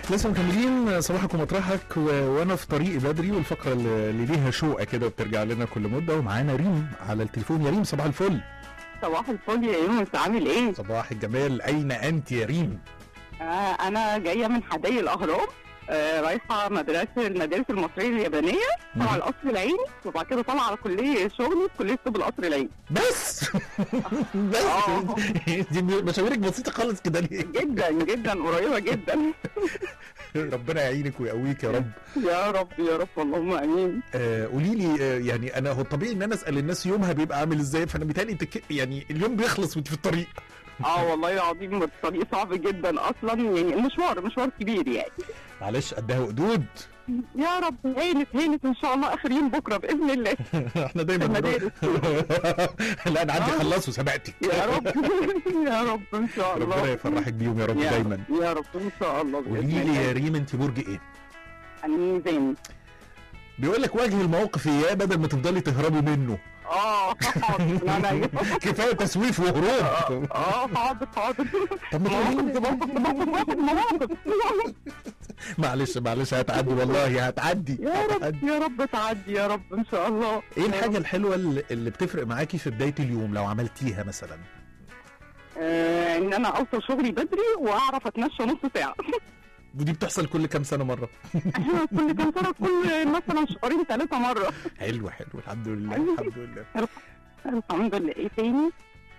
لسه مكملين صباحك ومطرحك و... وانا في طريقي بدري والفقره اللي اللي ليها شوقه كده وبترجع لنا كل مده ومعانا ريم على التليفون يا ريم صباح الفل صباح الفل يا يونس عامل ايه؟ صباح الجمال اين انت يا ريم آه انا جايه من حدائق الاهرام آه رايحه مدرسه المدارس المصريه اليابانيه طالعه القصر العيني وبعد كده طالعه على كليه شغلي في كليه طب القصر العيني بس بس آه. دي مشاويرك بسيطه خالص كده ليه جدا جدا قريبه جدا ربنا يعينك ويقويك يا رب يا رب يا رب اللهم امين آه قولي لي آه يعني انا هو الطبيعي ان انا اسال الناس يومها بيبقى عامل ازاي فانا بيتهيألي انت ك- يعني اليوم بيخلص وانت في الطريق اه والله العظيم الطريق صعب جدا اصلا يعني المشوار مشوار كبير يعني معلش قدها وقدود يا رب هانت هانت ان شاء الله اخر يوم بكره باذن الله احنا دايما المدارس. لا انا عندي آه. خلصوا سبقتك يا رب يا رب ان شاء الله ربنا يفرحك بيهم يا رب يا دايما رب يا رب ان شاء الله بإذن قولي لي الله. يا ريم انت برج ايه الميزان بيقول لك واجهي الموقف اياه بدل ما تفضلي تهربي منه اه حاضر لا لا كفايه تسويف وهروب اه حاضر حاضر طب ما تقولي مواقف لي مواقف مواقف مواقف مواقف معلش معلش هتعدي والله هتعدي يا رب هتعدي. يا رب تعدي يا رب ان شاء الله ايه الحاجه الحلوه اللي اللي بتفرق معاكي في بدايه اليوم لو عملتيها مثلا آه ان انا اوصل شغلي بدري واعرف اتمشى نص ساعه ودي بتحصل كل كام سنه مره كل كام سنه كل مثلا شهرين ثلاثه مره حلو حلو الحمد لله الحمد لله الحمد لله ايه تاني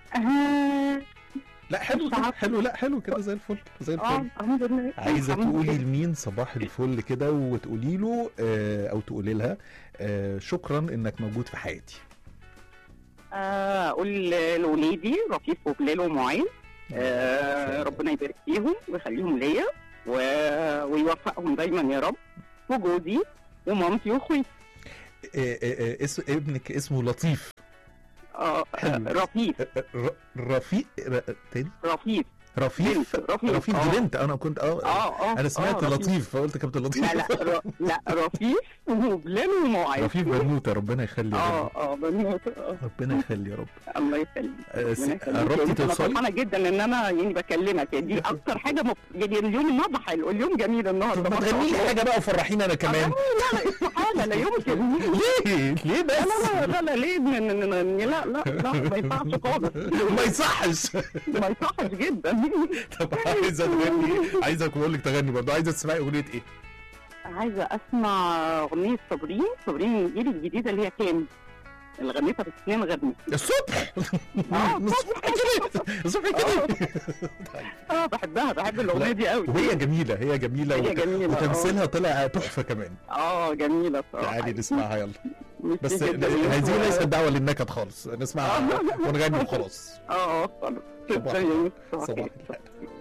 آه لا حلو مش كده عارفة. حلو لا حلو كده زي الفل زي اه الفل الحمد لله عايزه الحمد تقولي لله. لمين صباح الفل كده وتقولي له آه، او تقولي لها آه، شكرا انك موجود في حياتي آه، اقول لولادي رفيق وبلال ومعين آه ربنا يبارك فيهم ويخليهم ليا و... ويوفقهم دايما يا رب وجوزي ومامتي واخوي آه، آه، آه، اسم ابنك اسمه لطيف آه حلو. رفيف آه، آه، ر- رفيق ر- تاني رفيف رفيف بنت، رفيق. رفيف آه. دي بنت انا كنت اه اه اه انا سمعت آه، رفيف. لطيف فقلت كابتن لطيف لا لا ر... لا رفيف وبلال ومعين رفيف بنوته ربنا يخلي يا اه رب اه بنوت آه. ربنا يخلي يا رب الله يخليك آه، س- ربنا يخليك. قربتي انا توصلي فرحانه جدا ان انا يعني بكلمك يعني دي اكتر حاجه مف... يعني اليوم النهارده حلو اليوم جميل النهارده طب ما ما شاء تغني لي الله. حاجه بقى وفرحيني انا كمان لا لا استحاله لا يمكن ليه ليه بس لا لا لا لا ليه ن- ن- ن- ن- لا لا لا ما ينفعش خالص ما يصحش ما يصحش جدا طب عايزه تغني عايزه اقول لك تغني برضه عايزه تسمعي اغنيه ايه؟ عايزه اسمع اغنيه صابرين صابرين من الجيل الجديده اللي هي كام اللي غنيتها في سنين غني الصبح آه، الصبح كده الصبح كده اه بحبها بحب الاغنيه دي قوي وهي جميله هي جميله هي وت- جميلة، آه. وتمثيلها طلع تحفه كمان اه جميله بصراحه تعالي نسمعها يلا ميرسي بس جداً. هذه ليست دعوه للنكد خالص نسمعها آه. ونغني وخلاص اه اه خلاص صباح شكراً يا يوسف. صباح صباح الخير